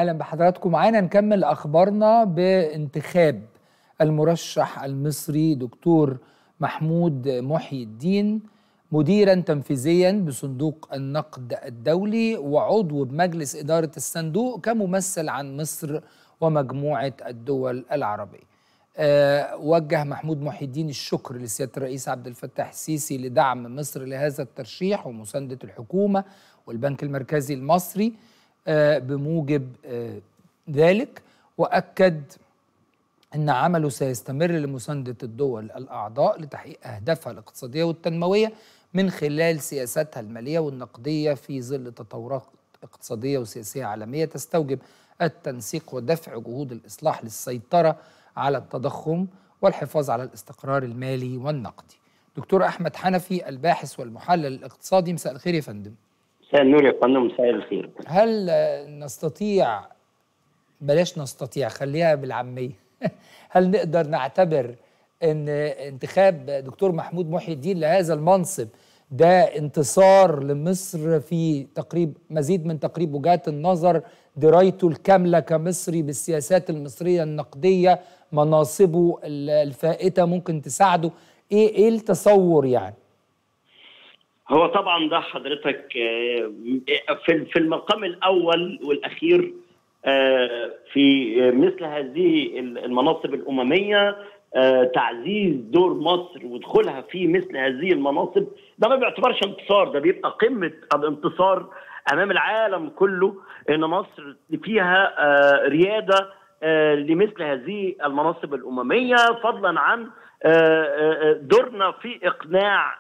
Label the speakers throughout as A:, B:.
A: اهلا بحضراتكم معانا نكمل اخبارنا بانتخاب المرشح المصري دكتور محمود محي الدين مديرا تنفيذيا بصندوق النقد الدولي وعضو بمجلس اداره الصندوق كممثل عن مصر ومجموعه الدول العربيه. أه وجه محمود محي الدين الشكر لسياده الرئيس عبد الفتاح السيسي لدعم مصر لهذا الترشيح ومسانده الحكومه والبنك المركزي المصري أه بموجب أه ذلك واكد ان عمله سيستمر لمسانده الدول الاعضاء لتحقيق اهدافها الاقتصاديه والتنمويه من خلال سياساتها الماليه والنقديه في ظل تطورات اقتصاديه وسياسيه عالميه تستوجب التنسيق ودفع جهود الاصلاح للسيطره على التضخم والحفاظ على الاستقرار المالي والنقدي. دكتور احمد حنفي الباحث والمحلل الاقتصادي مساء الخير يا فندم.
B: مساء النور يا فندم مساء الخير.
A: هل نستطيع بلاش نستطيع خليها بالعاميه هل نقدر نعتبر ان انتخاب دكتور محمود محي الدين لهذا المنصب ده انتصار لمصر في تقريب مزيد من تقريب وجهات النظر درايته الكامله كمصري بالسياسات المصريه النقديه مناصبه الفائته ممكن تساعده ايه ايه التصور يعني
B: هو طبعا ده حضرتك في في المقام الاول والاخير في مثل هذه المناصب الامميه تعزيز دور مصر ودخولها في مثل هذه المناصب ده ما بيعتبرش انتصار ده بيبقى قمه الانتصار امام العالم كله ان مصر فيها رياده لمثل هذه المناصب الامميه فضلا عن دورنا في اقناع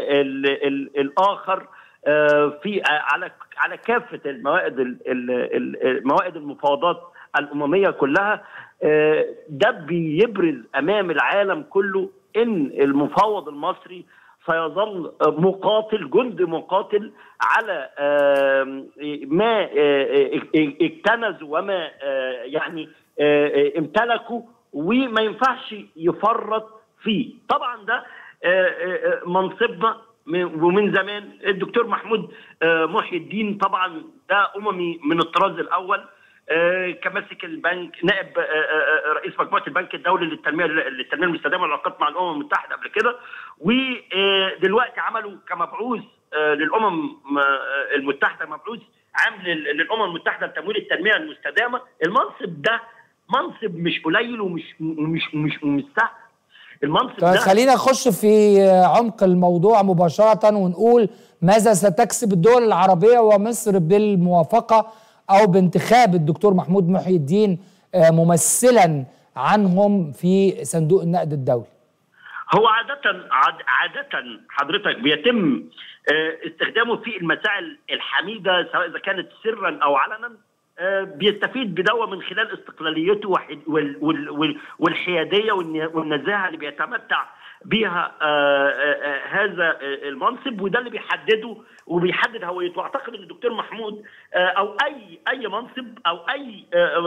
B: الاخر في على على كافه الموائد موائد المفاوضات الامميه كلها ده بيبرز امام العالم كله ان المفاوض المصري سيظل مقاتل جند مقاتل على ما اكتنزوا وما يعني امتلكوا وما ينفعش يفرط فيه طبعا ده منصبنا ومن زمان الدكتور محمود محي الدين طبعا ده اممي من الطراز الاول كماسك البنك نائب رئيس مجموعه البنك الدولي للتنميه للتنميه المستدامه والعلاقات مع الامم المتحده قبل كده ودلوقتي عملوا كمبعوث للامم المتحده مبعوث عام للامم المتحده لتمويل التنميه المستدامه المنصب ده منصب مش قليل ومش مش مش مش سهل
A: المنصب ده خلينا نخش في عمق الموضوع مباشره ونقول ماذا ستكسب الدول العربيه ومصر بالموافقه او بانتخاب الدكتور محمود محي الدين ممثلا عنهم في صندوق النقد الدولي
B: هو عادة عادة حضرتك بيتم استخدامه في المسائل الحميدة سواء إذا كانت سرا أو علنا بيستفيد بدوا من خلال استقلاليته والحيادية والنزاهة اللي بيتمتع بها هذا المنصب وده اللي بيحدده وبيحدد هويته واعتقد ان الدكتور محمود او اي اي منصب او اي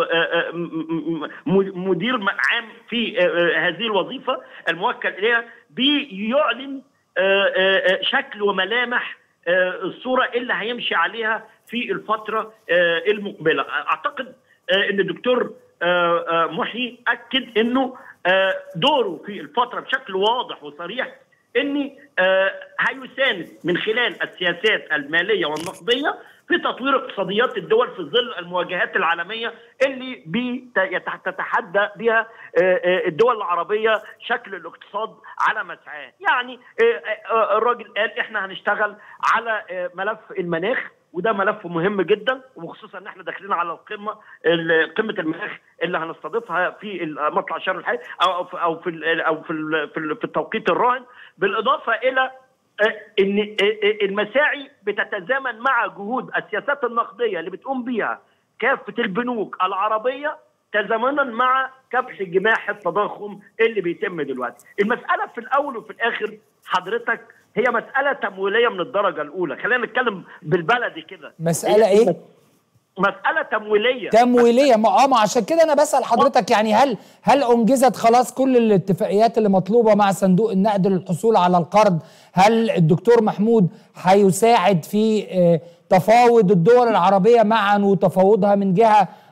B: مدير عام في هذه الوظيفه الموكل اليها بيعلن شكل وملامح الصوره اللي هيمشي عليها في الفتره المقبله اعتقد ان الدكتور محي اكد انه دوره في الفتره بشكل واضح وصريح ان هيساند من خلال السياسات الماليه والنقديه في تطوير اقتصاديات الدول في ظل المواجهات العالميه اللي بتتحدى بها الدول العربيه شكل الاقتصاد على مسعاه، يعني الراجل قال احنا هنشتغل على ملف المناخ وده ملف مهم جدا وخصوصا ان احنا داخلين على القمه قمه المناخ اللي هنستضيفها في مطلع شهر الحي او او في او في في التوقيت الراهن بالاضافه الى ان المساعي بتتزامن مع جهود السياسات النقديه اللي بتقوم بيها كافه البنوك العربيه تزامنا مع كبح جماح التضخم اللي بيتم دلوقتي. المساله في الاول وفي الاخر حضرتك هي مساله تمويليه من الدرجه الاولى، خلينا نتكلم بالبلدي كده.
A: مساله ايه؟
B: مساله تمويليه
A: تمويليه ما اه ما عشان كده انا بسال حضرتك يعني هل هل انجزت خلاص كل الاتفاقيات اللي مطلوبه مع صندوق النقد للحصول على القرض هل الدكتور محمود هيساعد في تفاوض الدول العربيه معا وتفاوضها من جهه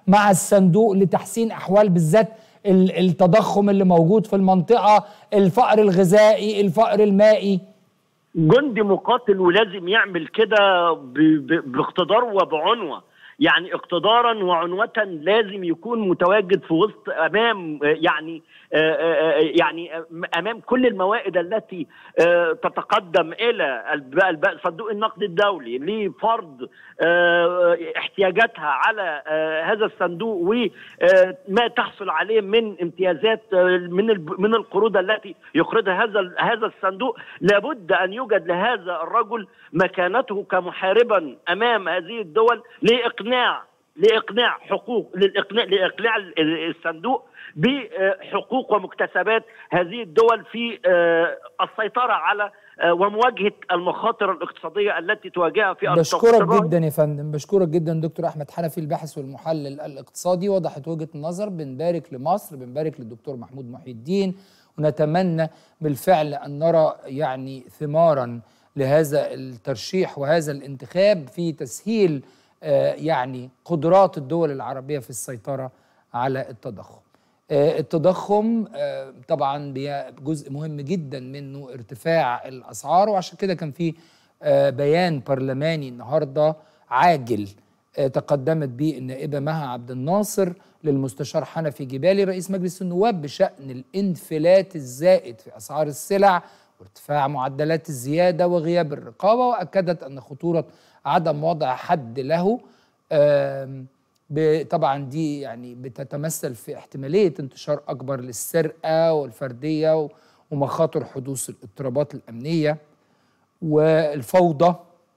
A: مع الصندوق لتحسين احوال بالذات التضخم اللي موجود في المنطقه الفقر الغذائي الفقر المائي
B: جندي مقاتل ولازم يعمل كده باقتدار وبعنوه يعني اقتدارا وعنوة لازم يكون متواجد في وسط امام يعني يعني امام كل الموائد التي تتقدم الى صندوق النقد الدولي لفرض احتياجاتها على هذا الصندوق وما تحصل عليه من امتيازات من من القروض التي يقرضها هذا هذا الصندوق لابد ان يوجد لهذا الرجل مكانته كمحاربا امام هذه الدول لاقناع لاقناع حقوق للاقناع لاقناع الصندوق بحقوق ومكتسبات هذه الدول في السيطره على ومواجهه المخاطر الاقتصاديه التي تواجهها في
A: بشكرك جدا يا فندم بشكرك جدا دكتور احمد حنفي الباحث والمحلل الاقتصادي وضحت وجهه النظر بنبارك لمصر بنبارك للدكتور محمود محي الدين ونتمنى بالفعل ان نرى يعني ثمارا لهذا الترشيح وهذا الانتخاب في تسهيل يعني قدرات الدول العربيه في السيطره على التضخم. التضخم طبعا جزء مهم جدا منه ارتفاع الاسعار وعشان كده كان في بيان برلماني النهارده عاجل تقدمت به النائبه مها عبد الناصر للمستشار حنفي جبالي رئيس مجلس النواب بشان الانفلات الزائد في اسعار السلع وارتفاع معدلات الزياده وغياب الرقابه واكدت ان خطوره عدم وضع حد له طبعا دي يعني بتتمثل في احتماليه انتشار اكبر للسرقه والفرديه ومخاطر حدوث الاضطرابات الامنيه والفوضى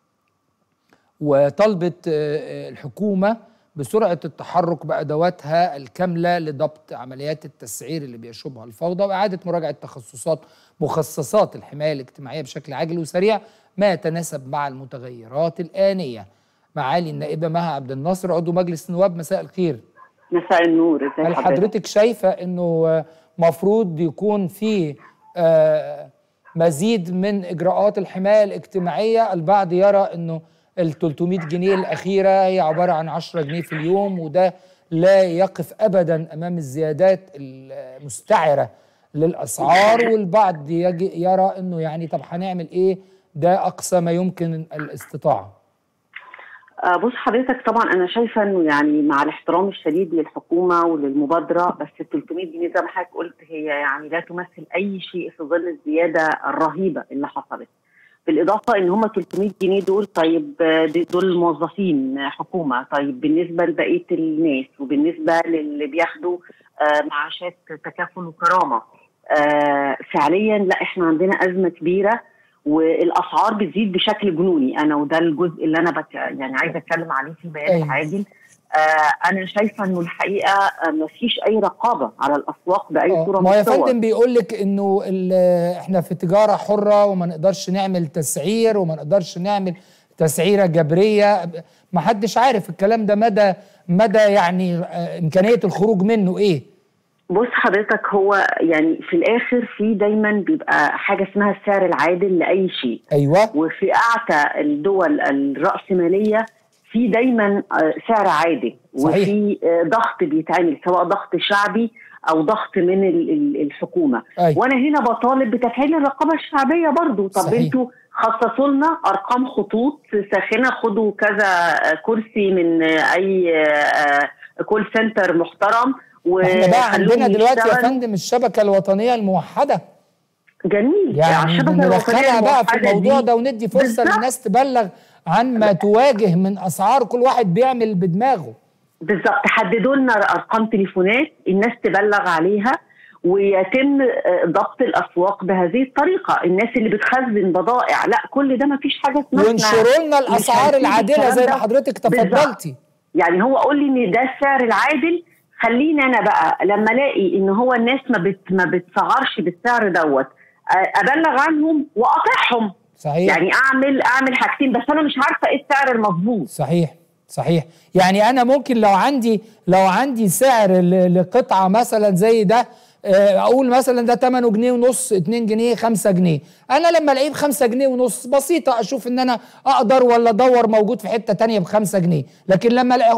A: وطلبت الحكومه بسرعه التحرك بادواتها الكامله لضبط عمليات التسعير اللي بيشوبها الفوضى واعاده مراجعه تخصصات مخصصات الحمايه الاجتماعيه بشكل عاجل وسريع ما يتناسب مع المتغيرات الآنية معالي النائبة مها عبد الناصر عضو مجلس النواب مساء الخير
C: مساء النور ازي
A: هل حضرتك شايفة انه مفروض يكون في مزيد من اجراءات الحماية الاجتماعية البعض يرى انه ال 300 جنيه الاخيرة هي عبارة عن 10 جنيه في اليوم وده لا يقف ابدا امام الزيادات المستعرة للاسعار والبعض يرى انه يعني طب هنعمل ايه ده اقصى ما يمكن الاستطاعه
C: بص حضرتك طبعا انا شايفه انه يعني مع الاحترام الشديد للحكومه وللمبادره بس ال 300 جنيه زي ما حضرتك قلت هي يعني لا تمثل اي شيء في ظل الزياده الرهيبه اللي حصلت. بالاضافه ان هم 300 جنيه دول طيب دول موظفين حكومه طيب بالنسبه لبقيه الناس وبالنسبه للي بياخدوا معاشات تكافل وكرامه فعليا لا احنا عندنا ازمه كبيره والاسعار بتزيد بشكل جنوني انا وده الجزء اللي انا بت... يعني عايزه اتكلم عليه في البيان العاجل آه انا شايفه انه الحقيقه ما فيش اي رقابه على الاسواق باي صوره
A: ما يا فندم بيقول لك انه احنا في تجاره حره وما نقدرش نعمل تسعير وما نقدرش نعمل تسعيره جبريه ما حدش عارف الكلام ده مدى مدى يعني آه امكانيه الخروج منه ايه
C: بص حضرتك هو يعني في الاخر في دايما بيبقى حاجه اسمها السعر العادل لاي شيء
A: ايوه
C: وفي اعتى الدول الراسماليه في دايما سعر عادل
A: صحيح.
C: وفي ضغط بيتعمل سواء ضغط شعبي او ضغط من الحكومه
A: أيوة.
C: وانا هنا بطالب بتفعيل الرقابه الشعبيه برضو طب
A: صحيح.
C: انتوا خصصوا لنا ارقام خطوط ساخنه خدوا كذا كرسي من اي كول سنتر محترم
A: احنا بقى عندنا دلوقتي يا فندم الشبكه الوطنيه الموحده
C: جميل
A: يعني ندخلها بقى في الموضوع ده وندي فرصه بالزبط. للناس تبلغ عن ما تواجه من اسعار كل واحد بيعمل بدماغه
C: بالظبط حددوا لنا ارقام تليفونات الناس تبلغ عليها ويتم ضبط الاسواق بهذه الطريقه الناس اللي بتخزن بضائع لا كل ده ما فيش حاجه اسمها
A: وينشروا لنا الاسعار العادله زي ما حضرتك تفضلتي
C: يعني هو قول لي ان ده السعر العادل خليني انا بقى لما الاقي ان هو الناس ما بت ما بتسعرش بالسعر دوت ابلغ عنهم واقاطعهم
A: صحيح
C: يعني اعمل اعمل حاجتين بس انا مش عارفه ايه السعر المظبوط
A: صحيح صحيح يعني انا ممكن لو عندي لو عندي سعر لقطعه مثلا زي ده اقول مثلا ده 8 جنيه ونص 2 جنيه 5 جنيه انا لما الاقيه ب 5 جنيه ونص بسيطه اشوف ان انا اقدر ولا ادور موجود في حته تانية ب 5 جنيه لكن لما الاقيهوش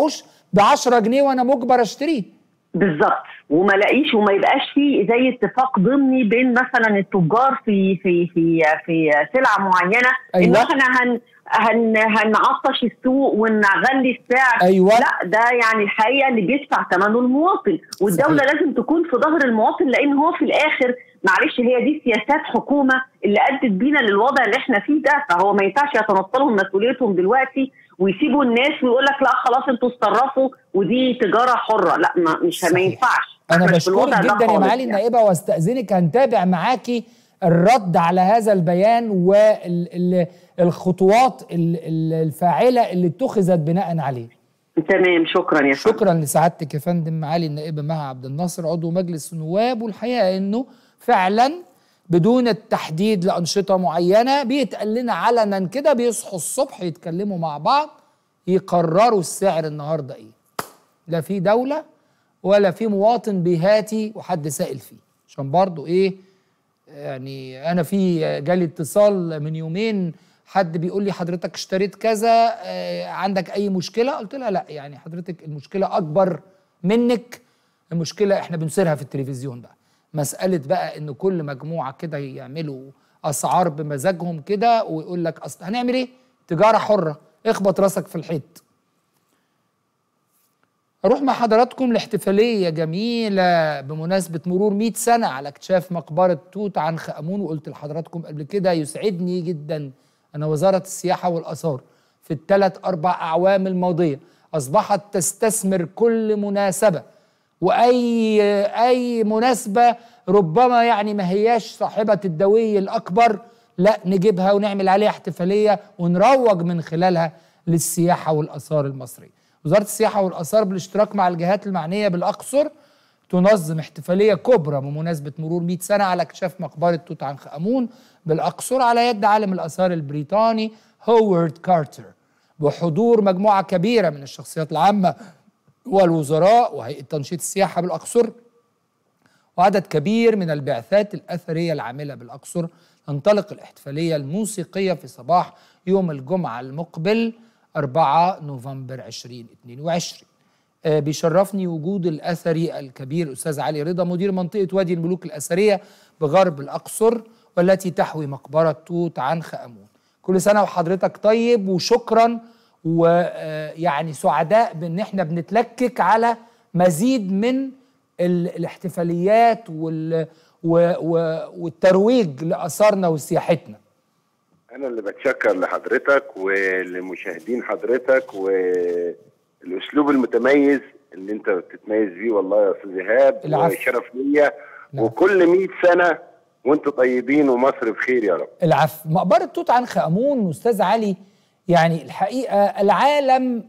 A: ب 10 جنيه وانا مجبر اشتريه
C: بالظبط وما لاقيش وما يبقاش في زي اتفاق ضمني بين مثلا التجار في في في في سلعه معينه
A: أيوة.
C: ان احنا هن هن هنعطش السوق ونغلي السعر
A: أيوة.
C: لا ده يعني الحقيقه اللي بيدفع ثمنه المواطن والدوله
A: صحيح.
C: لازم تكون في ظهر المواطن لان هو في الاخر معلش هي دي سياسات حكومه اللي ادت بينا للوضع اللي احنا فيه ده فهو ما ينفعش يتنصلهم مسؤوليتهم دلوقتي ويسيبوا الناس ويقول لك لا خلاص انتوا اتصرفوا ودي تجاره حره لا ما مش ما
A: صحيح.
C: ينفعش
A: انا
C: إحنا في
A: بشكرك
C: الوضع ده
A: جدا يا
C: خالص
A: معالي
C: يعني.
A: النائبه واستاذنك هنتابع معاكي الرد على هذا البيان والخطوات الفاعله اللي اتخذت بناء عليه
C: تمام شكرا يا فندم
A: شكرا لسعادتك يا فندم معالي النائبه مها عبد الناصر عضو مجلس النواب والحقيقه انه فعلا بدون التحديد لانشطه معينه بيتقال لنا علنا كده بيصحوا الصبح يتكلموا مع بعض يقرروا السعر النهارده ايه لا في دوله ولا في مواطن بيهاتي وحد سائل فيه عشان برضو ايه يعني انا في جالي اتصال من يومين حد بيقول لي حضرتك اشتريت كذا آه، عندك اي مشكله قلت لها لا يعني حضرتك المشكله اكبر منك المشكله احنا بنصيرها في التلفزيون بقى مساله بقى ان كل مجموعه كده يعملوا اسعار بمزاجهم كده ويقول لك اصل هنعمل ايه تجاره حره اخبط راسك في الحيط اروح مع حضراتكم لاحتفاليه جميله بمناسبه مرور 100 سنه على اكتشاف مقبره توت عنخ امون وقلت لحضراتكم قبل كده يسعدني جدا ان وزاره السياحه والاثار في الثلاث اربع اعوام الماضيه اصبحت تستثمر كل مناسبه واي اي مناسبه ربما يعني ما هياش صاحبه الدوي الاكبر لا نجيبها ونعمل عليها احتفاليه ونروج من خلالها للسياحه والاثار المصريه وزاره السياحه والاثار بالاشتراك مع الجهات المعنيه بالاقصر تنظم احتفاليه كبرى بمناسبه مرور 100 سنه على اكتشاف مقبره توت عنخ امون بالاقصر على يد عالم الاثار البريطاني هوارد كارتر بحضور مجموعه كبيره من الشخصيات العامه والوزراء وهيئه تنشيط السياحه بالاقصر وعدد كبير من البعثات الأثرية العاملة بالأقصر تنطلق الاحتفالية الموسيقية في صباح يوم الجمعة المقبل 4 نوفمبر 2022 آه، بيشرفني وجود الأثري الكبير أستاذ علي رضا مدير منطقة وادي الملوك الأثرية بغرب الأقصر والتي تحوي مقبرة توت عنخ آمون كل سنة وحضرتك طيب وشكرا ويعني سعداء بان احنا بنتلكك على مزيد من ال- الاحتفاليات وال و- و- والترويج لاثارنا وسياحتنا
D: أنا اللي بتشكر لحضرتك ولمشاهدين حضرتك والأسلوب المتميز اللي أنت بتتميز بيه والله يا أستاذ إيهاب
A: العفو.
D: وشرف ليا
A: العفو.
D: وكل 100 سنة وأنتم طيبين ومصر بخير يا رب
A: العفو مقبرة توت عنخ آمون أستاذ علي يعني الحقيقة العالم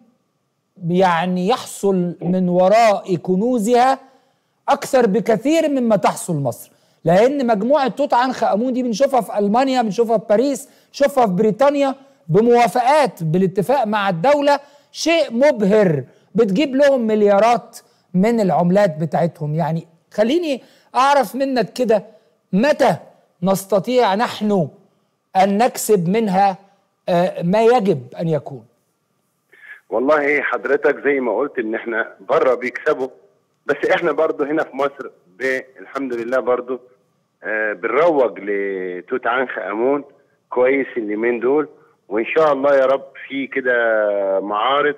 A: يعني يحصل من وراء كنوزها أكثر بكثير مما تحصل مصر لأن مجموعة توت عنخ آمون دي بنشوفها في ألمانيا بنشوفها في باريس بنشوفها في بريطانيا بموافقات بالاتفاق مع الدولة شيء مبهر بتجيب لهم مليارات من العملات بتاعتهم يعني خليني أعرف منك كده متى نستطيع نحن أن نكسب منها آه، ما يجب أن يكون
D: والله حضرتك زي ما قلت إن إحنا بره بيكسبوا بس إحنا برضو هنا في مصر ب- الحمد لله برضو آه بنروج لتوت عنخ آمون كويس اليومين دول وإن شاء الله يا رب في كده معارض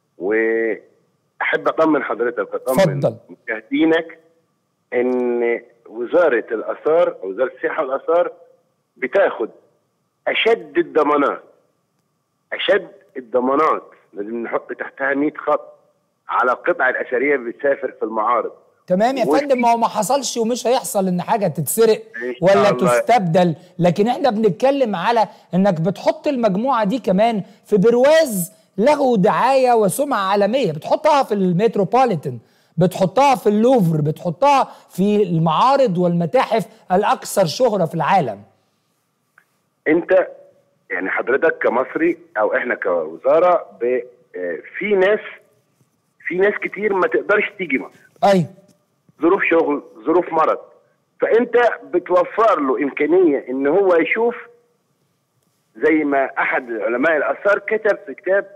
D: وأحب أطمن حضرتك أطمن
A: اتفضل.
D: مشاهدينك إن وزارة الآثار أو وزارة السياحة والآثار بتاخد أشد الضمانات أشد الضمانات لازم نحط تحتها 100 خط على القطع الأثرية اللي بتسافر في المعارض
A: تمام يا
D: وفي-
A: فندم ما هو ما حصلش ومش هيحصل ان حاجه تتسرق
D: إن شاء
A: ولا
D: الله.
A: تستبدل لكن احنا بنتكلم على انك بتحط المجموعه دي كمان في برواز له دعايه وسمعه عالميه بتحطها في المتروبوليتان بتحطها في اللوفر بتحطها في المعارض والمتاحف الاكثر شهره في العالم
D: أنت يعني حضرتك كمصري أو إحنا كوزارة ب- آه، في ناس في ناس كتير ما تقدرش تيجي مصر
A: ايوه
D: ظروف شغل ظروف مرض فانت بتوفر له امكانيه ان هو يشوف زي ما احد علماء الاثار كتب في كتاب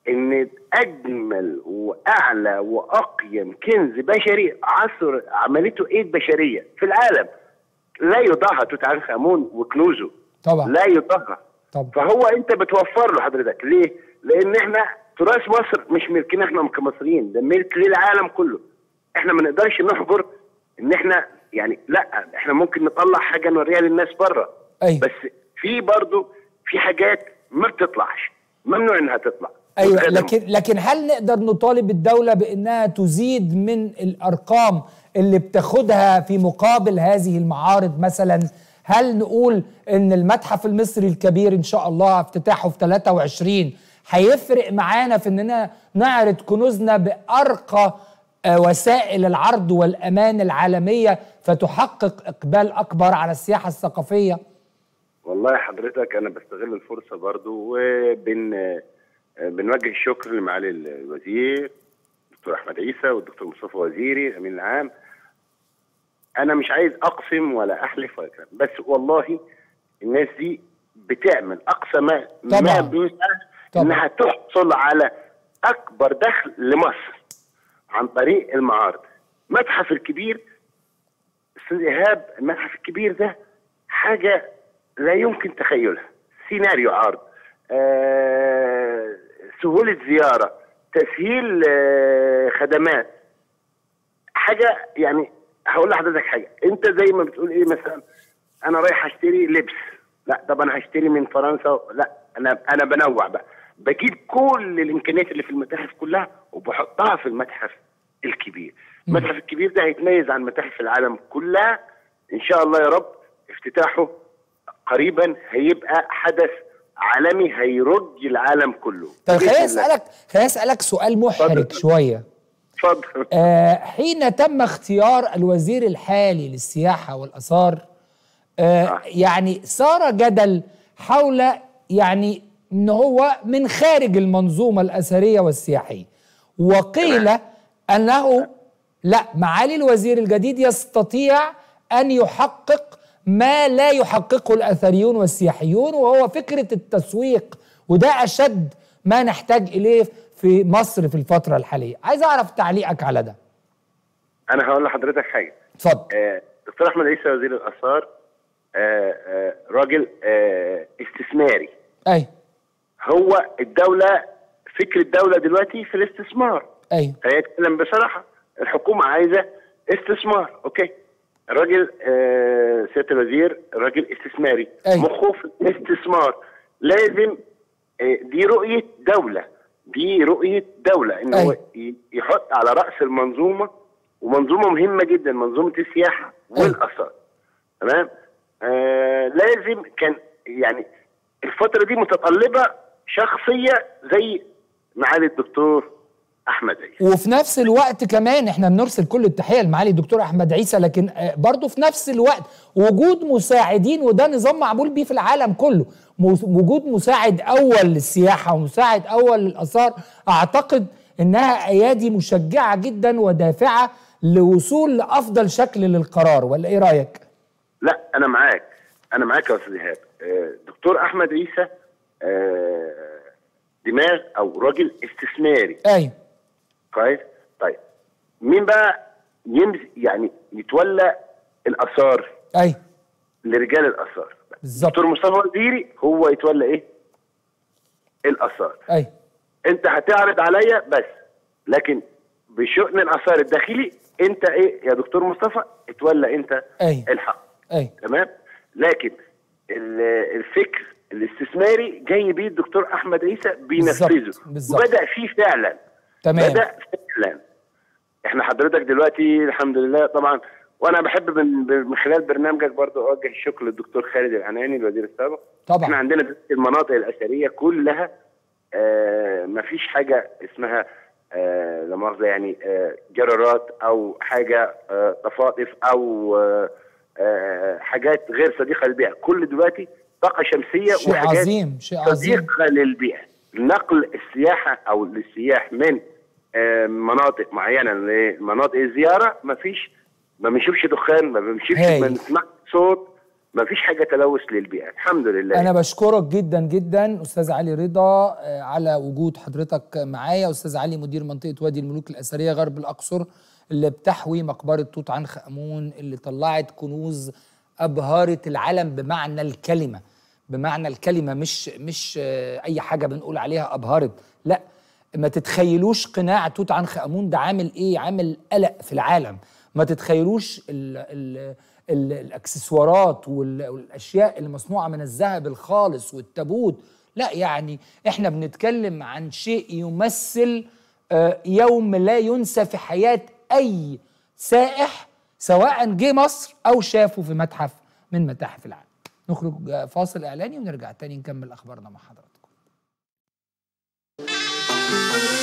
D: ان اجمل واعلى واقيم كنز بشري عصر عملته ايد بشريه في العالم لا يضاهى توت عنخ امون وكنوزه
A: طبعا
D: لا يضاهى
A: طبعا
D: فهو انت بتوفر له حضرتك ليه؟ لان احنا تراث مصر مش ملكنا احنا كمصريين ده ملك للعالم كله احنا ما نقدرش نحجر ان احنا يعني لا احنا ممكن نطلع حاجه نوريها للناس بره
A: ايوه
D: بس في برضه في حاجات ما بتطلعش ممنوع انها تطلع
A: ايوه
D: والخدم.
A: لكن لكن هل نقدر نطالب الدوله بانها تزيد من الارقام اللي بتاخدها في مقابل هذه المعارض مثلا هل نقول ان المتحف المصري الكبير ان شاء الله افتتاحه في 23 هيفرق معانا في اننا نعرض كنوزنا بارقى آه، وسائل العرض والامان العالميه فتحقق اقبال اكبر على السياحه الثقافيه
D: والله حضرتك انا بستغل الفرصه برضو وبن آه، بنوجه الشكر لمعالي الوزير الدكتور احمد عيسى والدكتور مصطفى وزيري الامين العام انا مش عايز اقسم ولا احلف ولا كلام بس والله الناس دي بتعمل اقصى ما
A: طبعاً.
D: ما بيسعى
A: طبعاً.
D: انها تحصل على اكبر دخل لمصر عن طريق المعارض المتحف الكبير استاذ ايهاب المتحف الكبير ده حاجه لا يمكن تخيلها سيناريو عرض آه، سهوله زياره تسهيل آه، خدمات حاجه يعني هقول لحضرتك حاجه انت زي ما بتقول ايه مثلا انا رايح اشتري لبس لا طب انا هشتري من فرنسا لا انا انا بنوع بقى بجيب كل الامكانيات اللي في المتاحف كلها وبحطها في المتحف الكبير المتحف الكبير ده هيتميز عن متاحف العالم كلها ان شاء الله يا رب افتتاحه قريبا هيبقى حدث عالمي هيرج العالم كله
A: طيب
D: بإذن
A: خليني
D: الله.
A: اسالك خليني اسالك سؤال محرج
D: اتفضل.
A: شويه
D: اتفضل
A: آه، حين تم اختيار الوزير الحالي للسياحة والآثار آه، يعني صار جدل حول يعني ان هو من خارج المنظومة الأثرية والسياحية وقيل أنه لا معالي الوزير الجديد يستطيع أن يحقق ما لا يحققه الأثريون والسياحيون وهو فكرة التسويق وده أشد ما نحتاج إليه في مصر في الفترة الحالية عايز أعرف تعليقك على ده
D: انا هقول لحضرتك حاجه
A: اتفضل
D: آه، دكتور احمد عيسى وزير الاثار آه، آه، راجل آه، استثماري
A: أي
D: هو الدوله فكر الدوله دلوقتي في الاستثمار
A: أي
D: خلينا نتكلم بصراحه الحكومه عايزه استثمار اوكي الراجل آه، سياده الوزير راجل استثماري
A: أيوة.
D: مخه في الاستثمار لازم آه، دي رؤيه دوله دي رؤيه دوله ان هو
A: أيوة.
D: ي- يحط على راس المنظومه ومنظومه مهمه جدا منظومه السياحه
A: أيوة.
D: والاثار تمام آه لازم كان يعني الفتره دي متطلبه شخصيه زي معالي الدكتور احمد عيسى
A: وفي نفس الوقت كمان احنا بنرسل كل التحيه لمعالي الدكتور احمد عيسى لكن آه، برضه في نفس الوقت وجود مساعدين وده نظام معمول بيه في العالم كله مس- وجود مساعد اول للسياحه ومساعد اول للاثار اعتقد انها ايادي مشجعه جدا ودافعه لوصول لافضل شكل للقرار ولا ايه رايك؟
D: لا انا معاك انا معاك يا استاذ ايهاب آه، دكتور احمد عيسى آه، دماغ او راجل استثماري
A: ايوه
D: كويس طيب مين بقى يمز يعني يتولى الاثار
A: ايوه
D: لرجال الاثار
A: بالظبط
D: دكتور مصطفى وزيري هو يتولى ايه الاثار
A: ايوه
D: انت هتعرض عليا بس لكن بشؤن الاثار الداخلي انت ايه يا دكتور مصطفى اتولى انت
A: أيوة.
D: الحق
A: ايوه
D: تمام لكن ال- الفكر الاستثماري جاي بيه الدكتور احمد عيسى بينفذه
A: بالظبط، بالظبط.
D: وبدا فيه فعلا
A: تمام
D: بدا فعلا احنا حضرتك دلوقتي الحمد لله طبعا وانا بحب من, من خلال برنامجك برضو اوجه الشكر للدكتور خالد العناني الوزير السابق
A: طبعا.
D: احنا عندنا دلوقتي المناطق الاثريه كلها آه مفيش حاجه اسمها آه لا مؤاخذه يعني آه جرارات او حاجه آه طفائف او آه آه حاجات غير صديقه للبيئه كل دلوقتي طاقه شمسيه
A: شيء
D: وحاجات
A: عظيم شيء عظيم
D: صديقه للبيئه نقل السياحه او السياح من آه، مناطق معينه لمناطق الزياره ما فيش ما بنشوفش دخان ما بنشوفش
A: هاي.
D: ما بنسمعش صوت ما فيش حاجه تلوث للبيئه الحمد لله
A: انا بشكرك جدا جدا استاذ علي رضا آه، على وجود حضرتك معايا استاذ علي مدير منطقه وادي الملوك الاثريه غرب الاقصر اللي بتحوي مقبره توت عنخ امون اللي طلعت كنوز ابهرت العالم بمعنى الكلمه بمعنى الكلمه مش مش آه، اي حاجه بنقول عليها ابهرت لا ما تتخيلوش قناع توت عنخ امون ده عامل ايه عامل قلق في العالم ما تتخيلوش ال ال ال الاكسسوارات وال- والاشياء اللي مصنوعه من الذهب الخالص والتابوت لا يعني احنا بنتكلم عن شيء يمثل آه، يوم لا ينسى في حياه اي سائح سواء جه مصر او شافه في متحف من متاحف العالم نخرج آه، فاصل اعلاني ونرجع تاني نكمل اخبارنا مع حضراتكم